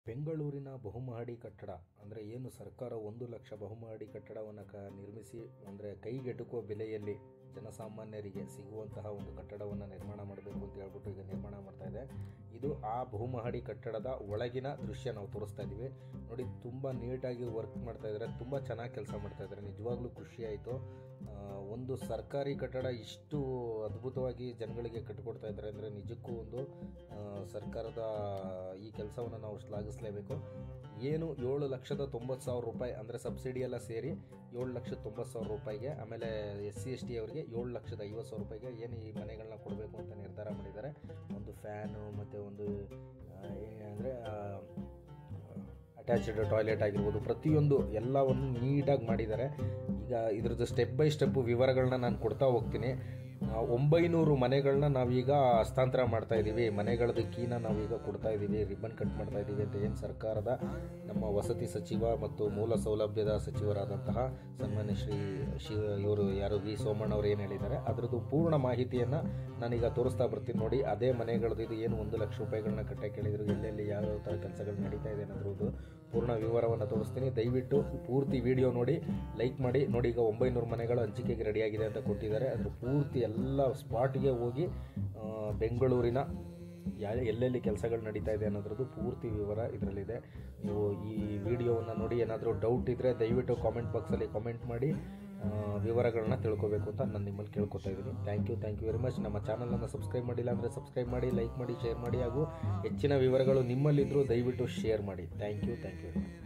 ಬೆಂಗಳೂರಿನ ಬಹುಮಹಡಿ ಕಟ್ಟಡ ಅಂದರೆ ಏನು ಸರ್ಕಾರ ಒಂದು ಲಕ್ಷ ಬಹುಮಹಡಿ ಕಟ್ಟಡವನ್ನು ಕ ನಿರ್ಮಿಸಿ ಅಂದರೆ ಕೈಗೆಟುಕುವ ಬೆಲೆಯಲ್ಲಿ ಜನಸಾಮಾನ್ಯರಿಗೆ ಸಿಗುವಂತಹ ಒಂದು ಕಟ್ಟಡವನ್ನು ನಿರ್ಮಾಣ ಮಾಡಬೇಕು ಅಂತ ಹೇಳ್ಬಿಟ್ಟು ಈಗ ನಿರ್ಮಾಣ ಮಾಡ್ತಾ ಇದೆ ಇದು ಆ ಬಹುಮಹಡಿ ಕಟ್ಟಡದ ಒಳಗಿನ ದೃಶ್ಯ ನಾವು ತೋರಿಸ್ತಾ ಇದ್ದೀವಿ ನೋಡಿ ತುಂಬ ನೀಟಾಗಿ ವರ್ಕ್ ಮಾಡ್ತಾ ಇದ್ದಾರೆ ತುಂಬ ಚೆನ್ನಾಗಿ ಕೆಲಸ ಮಾಡ್ತಾ ಇದ್ದಾರೆ ನಿಜವಾಗ್ಲೂ ಖುಷಿ ಆಯಿತು ಒಂದು ಸರ್ಕಾರಿ ಕಟ್ಟಡ ಇಷ್ಟು ಅದ್ಭುತವಾಗಿ ಜನಗಳಿಗೆ ಕಟ್ಟಿಕೊಡ್ತಾ ಇದ್ದಾರೆ ಅಂದರೆ ನಿಜಕ್ಕೂ ಒಂದು ಆ, ಸರ್ಕಾರದ ಈ ಕೆಲಸವನ್ನು ನಾವು ಶ್ಲಾಘಿಸಲೇಬೇಕು ಏನು ಏಳು ಲಕ್ಷದ ತೊಂಬತ್ತು ಸಾವಿರ ರೂಪಾಯಿ ಅಂದರೆ ಸಬ್ಸಿಡಿ ಎಲ್ಲ ಸೇರಿ ಏಳು ಲಕ್ಷದ ತೊಂಬತ್ತು ಸಾವಿರ ರೂಪಾಯಿಗೆ ಆಮೇಲೆ ಎಸ್ ಸಿ ಎಸ್ ಟಿ ಅವರಿಗೆ ಏಳು ಲಕ್ಷದ ಐವತ್ತು ಸಾವಿರ ರೂಪಾಯಿಗೆ ಏನು ಈ ಮನೆಗಳನ್ನ ಕೊಡಬೇಕು ಅಂತ ನಿರ್ಧಾರ ಮಾಡಿದ್ದಾರೆ ಒಂದು ಫ್ಯಾನು ಮತ್ತು ಒಂದು ಅಂದರೆ ಅಟ್ಯಾಚ್ಡ್ ಟಾಯ್ಲೆಟ್ ಆಗಿರ್ಬೋದು ಪ್ರತಿಯೊಂದು ಎಲ್ಲವನ್ನು ನೀಟಾಗಿ ಮಾಡಿದ್ದಾರೆ ಈಗ ಇದ್ರದ್ದು ಸ್ಟೆಪ್ ಬೈ ಸ್ಟೆಪ್ ವಿವರಗಳನ್ನ ನಾನು ಕೊಡ್ತಾ ಹೋಗ್ತೀನಿ ಆ, ಒಂಬೈನೂರು ಮನೆಗಳನ್ನ ನಾವೀಗ ಹಸ್ತಾಂತರ ಮಾಡ್ತಾ ಇದ್ದೀವಿ ಮನೆಗಳದ್ದು ಕೀನ ನಾವೀಗ ಕೊಡ್ತಾ ಇದ್ದೀವಿ ರಿಬ್ಬನ್ ಕಟ್ ಮಾಡ್ತಾ ಇದ್ದೀವಿ ಅಂತ ಏನು ಸರ್ಕಾರದ ನಮ್ಮ ವಸತಿ ಸಚಿವ ಮತ್ತು ಮೂಲ ಸೌಲಭ್ಯದ ಸಚಿವರಾದಂತಹ ಸನ್ಮಾನ್ಯ ಶ್ರೀ ಶಿ ಇವರು ಯಾರು ವಿ ಸೋಮಣ್ಣ ಅವರು ಏನು ಹೇಳಿದ್ದಾರೆ ಅದರದ್ದು ಪೂರ್ಣ ಮಾಹಿತಿಯನ್ನು ನಾನೀಗ ತೋರಿಸ್ತಾ ಬರ್ತೀನಿ ನೋಡಿ ಅದೇ ಮನೆಗಳದ್ದು ಇದು ಏನು ಒಂದು ಲಕ್ಷ ರೂಪಾಯಿಗಳನ್ನ ಕಟ್ಟಕ್ಕೆ ಕೇಳಿದ್ರು ಎಲ್ಲೆಲ್ಲಿ ಯಾವ್ಯಾವ ಥರ ಕೆಲಸಗಳು ನಡೀತಾ ಇದೆ ಅನ್ನೋದ್ರದ್ದು ಪೂರ್ಣ ವಿವರವನ್ನು ತೋರಿಸ್ತೀನಿ ದಯವಿಟ್ಟು ಪೂರ್ತಿ ವಿಡಿಯೋ ನೋಡಿ ಲೈಕ್ ಮಾಡಿ ನೋಡಿ ಈಗ ಒಂಬೈನೂರು ಮನೆಗಳು ಹಂಚಿಕೆಗೆ ರೆಡಿಯಾಗಿದೆ ಅಂತ ಕೊಟ್ಟಿದ್ದಾರೆ ಅದ್ರ ಪೂರ್ತಿ ಎಲ್ಲ ಸ್ಪಾಟ್ಗೆ ಹೋಗಿ ಆ, ಬೆಂಗಳೂರಿನ ಯಾ ಎಲ್ಲೆಲ್ಲಿ ಕೆಲಸಗಳು ನಡೀತಾ ಇದೆ ಅನ್ನೋದ್ರದ್ದು ಪೂರ್ತಿ ವಿವರ ಇದರಲ್ಲಿದೆ ನೀವು ಈ ವಿಡಿಯೋವನ್ನು ನೋಡಿ ಏನಾದರೂ ಡೌಟ್ ಇದ್ದರೆ ದಯವಿಟ್ಟು ಕಾಮೆಂಟ್ ಬಾಕ್ಸಲ್ಲಿ ಕಾಮೆಂಟ್ ಮಾಡಿ ಆ, ವಿವರಗಳನ್ನ ತಿಳ್ಕೊಬೇಕು ಅಂತ ನಾನು ನಿಮ್ಮಲ್ಲಿ ಕೇಳ್ಕೊತಾ ಇದ್ದೀನಿ thank you thank you very much ನಮ್ಮ ಚಾನಲನ್ನು ಸಬ್ಸ್ಕ್ರೈಬ್ ಮಾಡಿಲ್ಲ ಅಂದರೆ ಸಬ್ಸ್ಕ್ರೈಬ್ ಮಾಡಿ ಲೈಕ್ ಮಾಡಿ ಶೇರ್ ಮಾಡಿ ಹಾಗೂ ಹೆಚ್ಚಿನ ವಿವರಗಳು ನಿಮ್ಮಲ್ಲಿದ್ದರೂ ದಯವಿಟ್ಟು ಶೇರ್ ಮಾಡಿ thank you thank you very much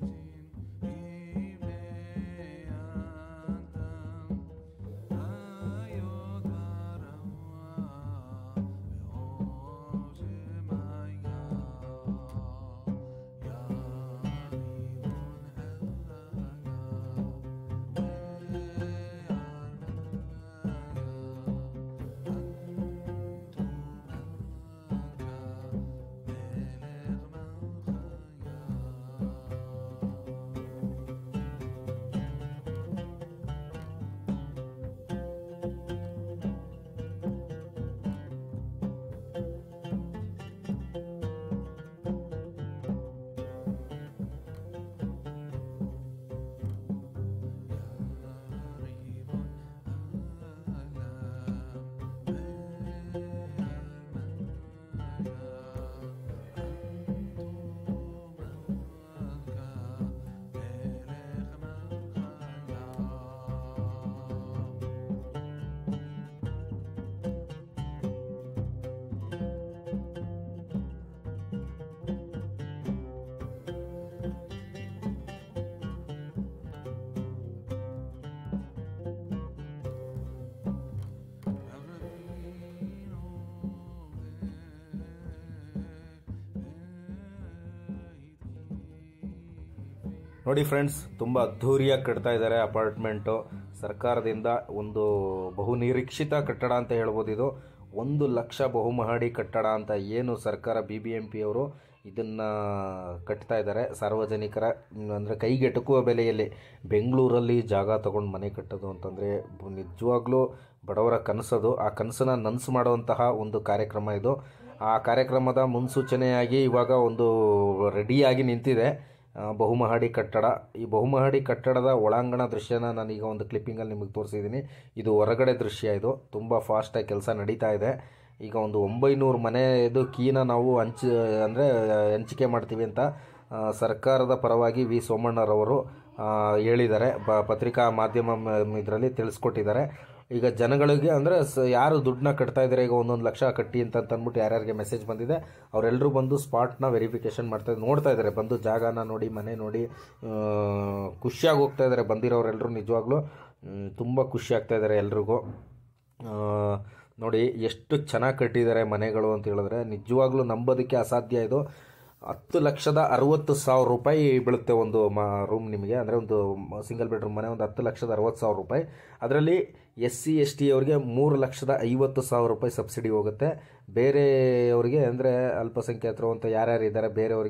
ನೋಡಿ ಫ್ರೆಂಡ್ಸ್ ತುಂಬ ಅದ್ಧೂರಿಯಾಗಿ ಕಟ್ತಾ ಇದ್ದಾರೆ ಅಪಾರ್ಟ್ಮೆಂಟು ಸರ್ಕಾರದಿಂದ ಒಂದು ಬಹು ನಿರೀಕ್ಷಿತ ಕಟ್ಟಡ ಅಂತ ಹೇಳ್ಬೋದು ಇದು ಒಂದು ಲಕ್ಷ ಬಹುಮಹಡಿ ಕಟ್ಟಡ ಅಂತ ಏನು ಸರ್ಕಾರ ಬಿ ಬಿ ಎಂ ಪಿ ಅವರು ಇದನ್ನು ಕಟ್ತಾ ಇದ್ದಾರೆ ಸಾರ್ವಜನಿಕರ ಅಂದರೆ ಕೈಗೆಟುಕುವ ಬೆಲೆಯಲ್ಲಿ ಬೆಂಗಳೂರಲ್ಲಿ ಜಾಗ ತಗೊಂಡು ಮನೆ ಕಟ್ಟೋದು ಅಂತಂದರೆ ನಿಜವಾಗ್ಲೂ ಬಡವರ ಕನಸದು ಆ ಕನಸನ್ನು ನನಸು ಮಾಡುವಂತಹ ಒಂದು ಕಾರ್ಯಕ್ರಮ ಇದು ಆ ಕಾರ್ಯಕ್ರಮದ ಮುನ್ಸೂಚನೆಯಾಗಿ ಇವಾಗ ಒಂದು ರೆಡಿಯಾಗಿ ನಿಂತಿದೆ ಆ, ಬಹುಮಹಡಿ ಕಟ್ಟಡ ಈ ಬಹುಮಹಡಿ ಕಟ್ಟಡದ ಒಳಾಂಗಣ ದೃಶ್ಯನ ನಾನೀಗ ಒಂದು ಕ್ಲಿಪ್ಪಿಂಗಲ್ಲಿ ನಿಮಗೆ ತೋರಿಸಿದ್ದೀನಿ ಇದು ಹೊರಗಡೆ ದೃಶ್ಯ ಇದು ತುಂಬ ಫಾಸ್ಟಾಗಿ ಕೆಲಸ ನಡೀತಾ ಇದೆ ಈಗ ಒಂದು ಒಂಬೈನೂರು ಮನೆಯದು ಕೀನ ನಾವು ಹಂಚ ಅಂದರೆ ಹಂಚಿಕೆ ಮಾಡ್ತೀವಿ ಅಂತ ಆ, ಸರ್ಕಾರದ ಪರವಾಗಿ ವಿ ಸೋಮಣ್ಣರವರು ಆ, ಹೇಳಿದ್ದಾರೆ ಬ ಪತ್ರಿಕಾ ಮಾಧ್ಯಮ ಇದರಲ್ಲಿ ತಿಳಿಸ್ಕೊಟ್ಟಿದ್ದಾರೆ ಈಗ ಜನಗಳಿಗೆ ಅಂದರೆ ಸ ಯಾರು ದುಡ್ಡನ್ನ ಕಟ್ತಾ ಇದ್ದಾರೆ ಈಗ ಒಂದೊಂದು ಲಕ್ಷ ಕಟ್ಟಿ ಅಂತ ಅಂದ್ಬಿಟ್ಟು ಯಾರ್ಯಾರಿಗೆ ಮೆಸೇಜ್ ಬಂದಿದೆ ಅವರೆಲ್ಲರೂ ಬಂದು ಸ್ಪಾಟ್ನ ವೆರಿಫಿಕೇಷನ್ ಮಾಡ್ತಾ ನೋಡ್ತಾ ಇದ್ದಾರೆ ಬಂದು ಜಾಗನ ನೋಡಿ ಮನೆ ನೋಡಿ ಆ, ಖುಷಿಯಾಗಿ ಹೋಗ್ತಾ ಇದ್ದಾರೆ ಬಂದಿರೋರೆಲ್ಲರೂ ನಿಜವಾಗ್ಲೂ ತುಂಬ ಖುಷಿ ಆಗ್ತಾ ಇದ್ದಾರೆ ಎಲ್ರಿಗೂ ಆ, ನೋಡಿ ಎಷ್ಟು ಚೆನ್ನಾಗಿ ಕಟ್ಟಿದ್ದಾರೆ ಮನೆಗಳು ಅಂತ ಹೇಳಿದ್ರೆ ನಿಜವಾಗ್ಲೂ ನಂಬೋದಕ್ಕೆ ಅಸಾಧ್ಯ ಇದು ಹತ್ತು ಲಕ್ಷದ ಅರವತ್ತು ಸಾವಿರ ರೂಪಾಯಿ ಬೀಳುತ್ತೆ ಒಂದು ಮ ರೂಮ್ ನಿಮಗೆ ಅಂದರೆ ಒಂದು ಸಿಂಗಲ್ ಬೆಡ್ರೂಮ್ ಮನೆ ಒಂದು ಹತ್ತು ಲಕ್ಷದ ಅರವತ್ತು ಸಾವಿರ ರೂಪಾಯಿ ಅದರಲ್ಲಿ ಎಸ್ ಸಿ ಎಸ್ ಟಿ ಅವರಿಗೆ ಮೂರು ಲಕ್ಷದ ಐವತ್ತು ಸಾವಿರ ರೂಪಾಯಿ ಸಬ್ಸಿಡಿ ಹೋಗುತ್ತೆ ಬೇರೆಯವರಿಗೆ ಅಂದರೆ ಅಲ್ಪಸಂಖ್ಯಾತರು ಅಂತ ಯಾರ್ಯಾರು ಇದ್ದಾರೆ ಬೇರೆಯವರಿಗೆ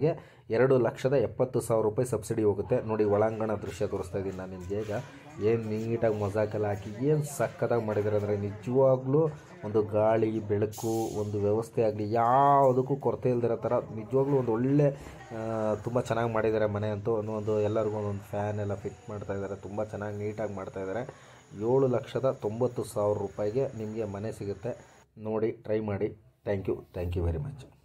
ಎರಡು ಲಕ್ಷದ ಎಪ್ಪತ್ತು ಸಾವಿರ ರೂಪಾಯಿ ಸಬ್ಸಿಡಿ ಹೋಗುತ್ತೆ ನೋಡಿ ಒಳಾಂಗಣ ದೃಶ್ಯ ತೋರಿಸ್ತಾ ಇದ್ದೀನಿ ನಾನು ನಿಮಗೆ ಈಗ ಏನು ನೀಟಾಗಿ ಮೊಜಾಕೆಲ್ಲ ಹಾಕಿ ಏನು ಸಕ್ಕತ್ತಾಗಿ ಮಾಡಿದ್ದಾರೆ ಅಂದರೆ ನಿಜವಾಗ್ಲೂ ಒಂದು ಗಾಳಿ ಬೆಳಕು ಒಂದು ವ್ಯವಸ್ಥೆ ಆಗಲಿ ಯಾವುದಕ್ಕೂ ಕೊರತೆ ಇಲ್ದಿರೋ ಥರ ನಿಜವಾಗ್ಲೂ ಒಂದು ಒಳ್ಳೆ ತುಂಬ ಚೆನ್ನಾಗಿ ಮಾಡಿದ್ದಾರೆ ಮನೆ ಅಂತೂ ಒಂದು ಎಲ್ಲರಿಗೂ ಒಂದೊಂದು ಫ್ಯಾನ್ ಎಲ್ಲ ಫಿಟ್ ಮಾಡ್ತಾ ಇದ್ದಾರೆ ತುಂಬ ಚೆನ್ನಾಗಿ ನೀಟಾಗಿ ಮಾಡ್ತಾ ಇದ್ದಾರೆ ಏಳು ಲಕ್ಷದ ತೊಂಬತ್ತು ಸಾವಿರ ರೂಪಾಯಿಗೆ ನಿಮಗೆ ಮನೆ ಸಿಗುತ್ತೆ ನೋಡಿ ಟ್ರೈ ಮಾಡಿ thank you thank you very much